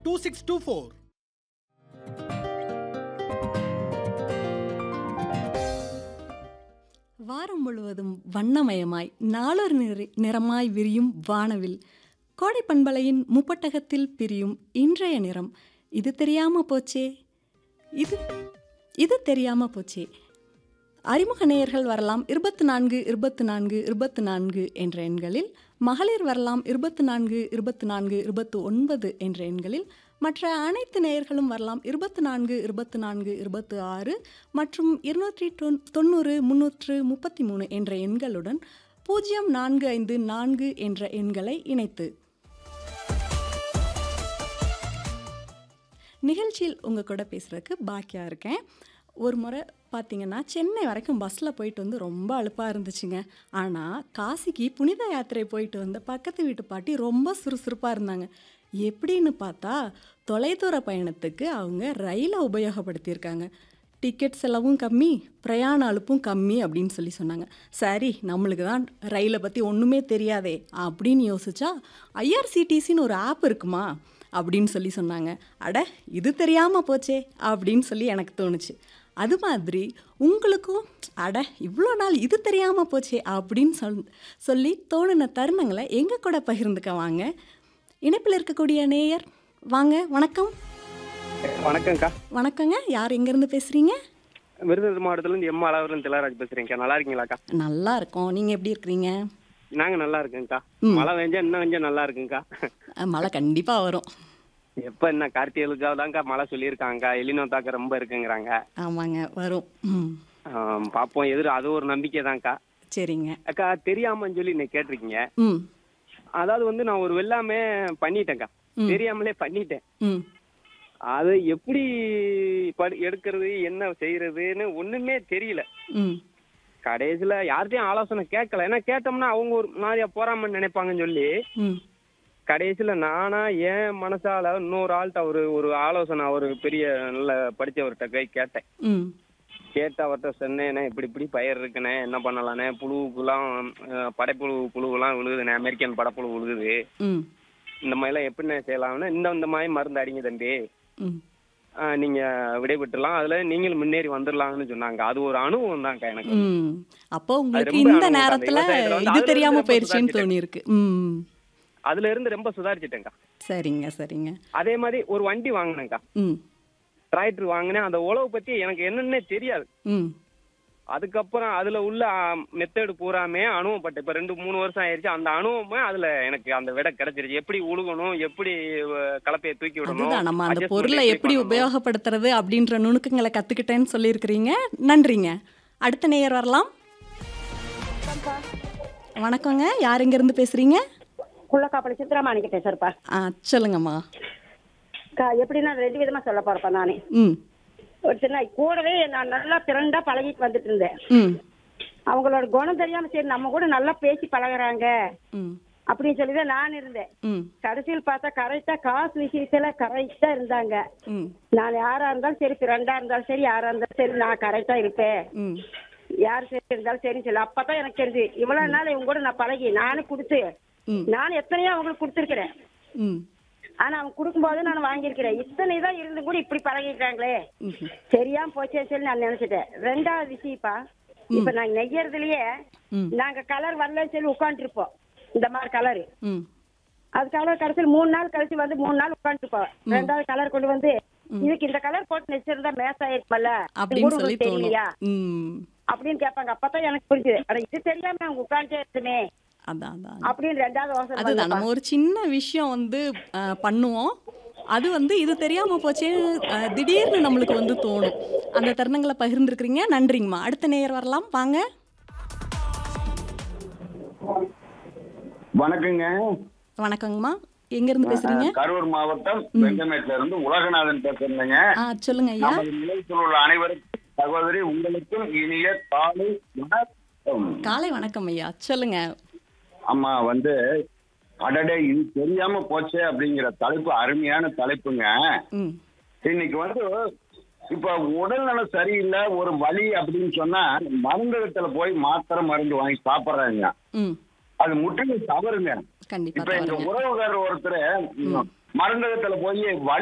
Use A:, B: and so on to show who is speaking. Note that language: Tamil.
A: டூ சிக்ஸ் டூ ஃபோர்
B: வாரம் முழுவதும் வண்ணமயமாய் நாளொரு நிறை நிறமாய் விரியும் வானவில் கோடை பண்பலையின் முப்பட்டகத்தில் பிரியும் இன்றைய நிறம் இது தெரியாம போச்சே இது இது தெரியாம போச்சே அறிமுக நேயர்கள் வரலாம் இருபத்து நான்கு இருபத்து நான்கு இருபத்து நான்கு என்ற எண்களில் மகளிர் வரலாம் இருபத்து நான்கு இருபத்து நான்கு இருபத்து ஒன்பது என்ற எண்களில் மற்ற அனைத்து நேயர்களும் வரலாம் இருபத்து நான்கு இருபத்து நான்கு இருபத்து ஆறு மற்றும் இருநூற்றி தொன் தொண்ணூறு முன்னூற்று முப்பத்தி மூணு என்ற எண்களுடன் பூஜ்ஜியம் நான்கு ஐந்து நான்கு என்ற எண்களை இணைத்து நிகழ்ச்சியில் உங்கள் கூட பேசுகிறதுக்கு பாக்கியாக இருக்கேன் ஒரு முறை பார்த்தீங்கன்னா சென்னை வரைக்கும் பஸ்ஸில் போயிட்டு வந்து ரொம்ப அலுப்பாக இருந்துச்சுங்க ஆனால் காசிக்கு புனித யாத்திரை போயிட்டு வந்த பக்கத்து வீட்டு பாட்டி ரொம்ப சுறுசுறுப்பாக இருந்தாங்க எப்படின்னு பார்த்தா தொலைதூர பயணத்துக்கு அவங்க ரயிலை உபயோகப்படுத்தியிருக்காங்க டிக்கெட் செலவும் கம்மி பிரயாண அலுப்பும் கம்மி அப்படின்னு சொல்லி சொன்னாங்க சரி நம்மளுக்கு தான் ரயிலை பற்றி ஒன்றுமே தெரியாதே அப்படின்னு யோசிச்சா ஐஆர்சிடிசின்னு ஒரு ஆப் இருக்குமா அப்படின்னு சொல்லி சொன்னாங்க அட இது தெரியாமல் போச்சே அப்படின்னு சொல்லி எனக்கு தோணுச்சு அது மாதிரி உங்களுக்கும் அட இவ்வளோ நாள் இது தெரியாமல் போச்சே அப்படின்னு சொல் சொல்லி தோணுன தருணங்களை எங்கள் கூட பகிர்ந்துக்க வாங்க இணைப்பில் இருக்கக்கூடிய நேயர் வாங்க வணக்கம்
C: வணக்கம்க்கா
B: வணக்கங்க யார் எங்கேருந்து பேசுகிறீங்க
C: விருதுநகர் மாவட்டத்துல இருந்து எம் அலாவரம் திலராஜ் பேசுறேன்க்கா நல்லா இருக்கீங்களாக்கா
B: நல்லா இருக்கோம் நீங்கள் எப்படி இருக்கிறீங்க
C: நாங்க நல்லா இருக்கேங்க்கா
B: ம்.
C: மழை பெஞ்சா இன்னும் கொஞ்சம் நல்லா இருக்குங்கக்கா
B: அஹ், மழை கண்டிப்பாக வரும்
C: எப்ப என்ன கார்த்திகளுக்காக தான்க்கா மழை சொல்லியிருக்காங்கக்கா எலினோ தாக்கம் ரொம்ப இருக்குங்கிறாங்க
B: ஆமாங்க வரும் ம்
C: ஆம், பாப்போம் எதிர அது ஒரு நம்பிக்கை தான்க்கா
B: சரிங்க
C: அக்கா தெரியாமன்னு சொல்லி நீ கேட்டிருக்கீங்க
B: ம்
C: அதாவது வந்து நான் ஒரு வெள்ளாமே பண்ணிட்டேன்க்கா
B: ம்.
C: தெரியாமலே பண்ணிட்டேன்
B: ம்
C: அது எப்படி படி எடுக்கிறது என்ன செய்யறதுன்னு ஒண்ணுமே தெரியல
B: ம்
C: கடைசியில யார்கிட்டயும் ஆலோசனை கேட்கல ஏன்னா கேட்டோம்னா அவங்க ஒரு மாதிரியா போறாமன்னு நினைப்பாங்கன்னு சொல்லி
B: ம்
C: கடைசியில நானா ஏன் மனசால இன்னொரு ஆள்கிட்ட ஒரு ஒரு ஆலோசனை ஒரு பெரிய நல்ல படிச்சவர்கிட்ட போய் கேட்டேன்
B: ம்
C: கேட்டு அவர்கிட்ட சொன்னேனே இப்படி இப்படி பயிர் இருக்குண்ணே என்ன பண்ணலாண்ணே புழுவுக்குலாம் அஹ், படைப்புழு புழுவெல்லாம் விழுகுதுண்ணே அமெரிக்கன் படப்புழு விழுகுது
B: ம்
C: இந்த மாதிரிலாம் எப்படிண்ணே செய்யலாம்னு இந்த இந்த மாதிரி மருந்து அடிங்க தம்பி
B: ம்
C: அஹ், நீங்க விடைபெற்றுலாம் அதுல நீங்களும் முன்னேறி வந்துடலாம்னு சொன்னாங்க அது ஒரு அனுபவம் தான்க்கா எனக்கு
B: ம் அப்போ உங்களுக்கு
C: ரொம்ப
B: இந்த
C: அனுபவம் தான்.
B: நேரத்துல
C: விவசாயத்துல வந்து
B: இது
C: அதுல
B: தெரியாம
C: இருந்து ரொம்ப
B: போயிருச்சுன்னு
C: சுதாரிச்சுட்டேன்.
B: தோணியிருக்கு ம்
C: அதுல இருந்து ரொம்ப சுதாரிச்சிட்டேங்க்கா
B: சரிங்க சரிங்க
C: அதே மாதிரி ஒரு வண்டி வாங்கினேங்க்கா
B: ம்
C: டிராக்டர் வாங்கினேன் அந்த உழவு பத்தி எனக்கு என்னன்னே தெரியாது
B: ம்
C: அதுக்கப்புறம் அதுல உள்ள மெத்தடு பூராமே அனுபவப்பட்டேன் இப்ப ரெண்டு மூணு வருஷம் ஆயிருச்சு அந்த அனுபவமே அதுல எனக்கு அந்த விட கிடைச்சிருச்சு எப்படி உழுகணும் எப்படி அஹ், கலப்பையை தூக்கி விடணும்
B: அதுதான் நம்ம அந்த
C: adjustment
B: பொருளை எப்படி
C: பண்ணணும்.
B: உபயோகப்படுத்துறது அப்படின்ற நுணுக்கங்களை கத்துக்கிட்டேன்னு சொல்லியிருக்கிறீங்க நன்றிங்க அடுத்த நேயர் வரலாம் வணக்கங்க யார் எங்க இருந்து பேசுறீங்க
D: குள்ளக்காப்பளி சித்ராமாணிக்க பேசுறப்பா
B: ஆ சொல்லுங்கம்மா
D: கா எப்படின்னா ரெண்டு விதமா சொல்ல போறப்பா நானே
B: ம்
D: ஒரு சின்ன கூடவே நான் நல்லா திறண்டா பழகிட்டு வந்துட்டு இருந்தேன்
B: ம்
D: அவங்களோட குணம் தெரியாம சரி நம்ம கூட நல்லா பேசி பழகுறாங்க
B: ம்
D: அப்படின்னு சொல்லி தான் நான் இருந்தேன்
B: ம்
D: கடைசியில் பார்த்தா கரெக்டா காசு விஷயத்துல கரெக்டா இருந்தாங்க
B: ம்
D: நான் யாரா இருந்தாலும் சரி ஃப்ரெண்டா இருந்தாலும் சரி யாரா இருந்தாலும் சரி நான் கரெக்டா இருப்பேன்
B: ம்
D: யார் சரி இருந்தாலும் சரின்னு சொல்லி அப்பதான் எனக்கு தெரிஞ்சு இவ்வளவு நாள் இவங்க கூட நான் பழகி நானும் கொடுத்து
B: ம்.
D: நான் எத்தனையோ அவங்களுக்கு கொடுத்துருக்கிறேன்
B: ம்
D: ஆனா அவங்க கொடுக்கும்போது நான் வாங்கியிருக்கிறேன் இத்தனை தான் இருந்து கூட இப்படி பழகிருக்காங்களே
B: ம்
D: தெரியாம போச்சே சொல்லி நான் நினைச்சிட்டேன் ரெண்டாவது விஷயப்பா இப்ப நாங்க நெய்யறதுலயே
B: ம்.
D: நாங்க கலர் வரலன்னு சொல்லி உட்காந்துருப்போம் இந்த மாதிரி கலர்
B: ம்
D: அது கலர் கடைசியில் மூணு நாள் கழிச்சு வந்து மூணு நாள் உட்காந்துருப்போம் ரெண்டாவது கலர் கொண்டு வந்து இதுக்கு இந்த கலர் போட்டு நெச்சிருந்தா மேச ஆயிருப்பல்ல
B: அப்படின்னு சொல்லி தோணும்
D: தெரியலையா
B: ம்
D: அப்படின்னு கேட்பாங்க அப்பதான் எனக்கு புரிஞ்சுது ஆனா இது தெரியாம அவங்க உட்காந்துட்டே இருக்குமே
B: அதான் அதான்
D: அப்படின்னு ரெண்டாவது யோசனை
B: அதுதான்
D: வந்தப்பா.
B: நம்ம ஒரு சின்ன விஷயம் வந்து அஹ், பண்ணுவோம் அது வந்து இது தெரியாம போச்சே அஹ், திடீர்னு நம்மளுக்கு வந்து தோணும் அந்த தருணங்களை பகிர்ந்துருக்கிறீங்க நன்றிங்கம்மா அடுத்த நேயர் வரலாம் வாங்க
E: வணக்கங்க
B: வணக்கங்கம்மா எங்க இருந்து பேசுறீங்க
E: கரூர் மாவட்டம் வெங்கமேட்ல இருந்து உலகநாதன் பேசுறேங்க
B: ஆ சொல்லுங்க ஐயா
E: நமது நிலையத்தில் உள்ள அனைவருக்கும் சகோதரி உங்களுக்கும் இனிய காலை வணக்கம்
B: காலை வணக்கம் ஐயா சொல்லுங்க
E: அம்மா வந்து அடடே இது தெரியாம போச்சே அப்படிங்கிற தலைப்பு அருமையான தலைப்புங்க
B: ம்
E: இன்னைக்கு வந்து இப்ப உடல்நலம் சரியில்லை ஒரு வலி அப்படின்னு சொன்னா மருந்தகத்துல போய் மாத்திரை மருந்து வாங்கி சாப்பிடுறாங்க
B: ம்
E: அது முற்றிலும் தவறுங்க
B: கண்டிப்பா
E: இப்ப எங்க
B: தவறுங்க
E: உறவுகாரர் ஒருத்தர் மருந்தகத்துல போய்